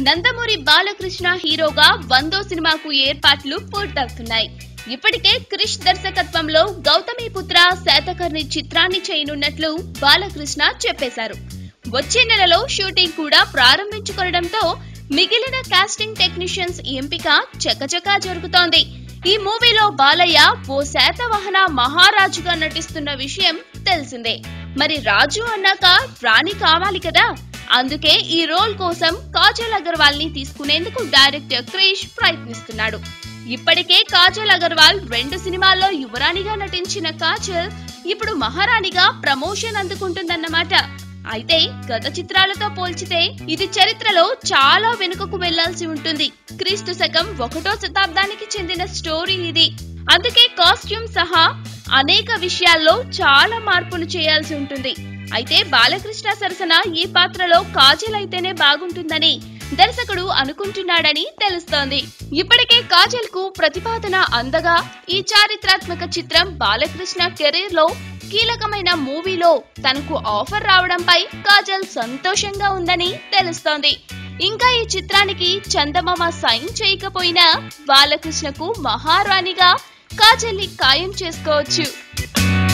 నందమూరి బాలకృష్ణ హీరోగా వందో సినిమాకు ఏర్పాట్లు పూర్తవుతున్నాయి ఇప్పటికే క్రిష్ దర్శకత్వంలో గౌతమి పుత్ర శాతకర్ణి చిత్రాన్ని చేయనున్నట్లు బాలకృష్ణ చెప్పేశారు వచ్చే నెలలో షూటింగ్ కూడా ప్రారంభించుకోవడంతో మిగిలిన కాస్టింగ్ టెక్నీషియన్స్ ఎంపిక చకచకా జరుగుతోంది ఈ మూవీలో బాలయ్య ఓ శాతవాహన మహారాజుగా నటిస్తున్న విషయం తెలిసిందే మరి రాజు అన్నాక రాణి కావాలి కదా అందుకే ఈ రోల్ కోసం కాజల్ అగర్వాల్ ని తీసుకునేందుకు డైరెక్టర్ క్రిష్ ప్రయత్నిస్తున్నాడు ఇప్పటికే కాజల్ అగర్వాల్ రెండు సినిమాల్లో యువరాణిగా నటించిన కాజల్ ఇప్పుడు మహారాణిగా ప్రమోషన్ అందుకుంటుందన్నమాట అయితే గత చిత్రాలతో పోల్చితే ఇది చరిత్రలో చాలా వెనుకకు వెళ్లాల్సి ఉంటుంది క్రీస్తు శకం ఒకటో శతాబ్దానికి చెందిన స్టోరీ ఇది అందుకే కాస్ట్యూమ్ సహా అనేక విషయాల్లో చాలా మార్పులు చేయాల్సి ఉంటుంది అయితే బాలకృష్ణ సరసన ఈ పాత్రలో కాజల్ అయితేనే బాగుంటుందని దర్శకుడు అనుకుంటున్నాడని తెలుస్తోంది ఇప్పటికే కాజల్ కు ప్రతిపాదన అందగా ఈ చారిత్రాత్మక చిత్రం బాలకృష్ణ కెరీర్ లో కీలకమైన మూవీలో తనకు ఆఫర్ రావడంపై కాజల్ సంతోషంగా ఉందని తెలుస్తోంది ఇంకా ఈ చిత్రానికి చందమామ సైన్ చేయకపోయినా బాలకృష్ణకు మహారాణిగా కాజల్ని ఖాయం చేసుకోవచ్చు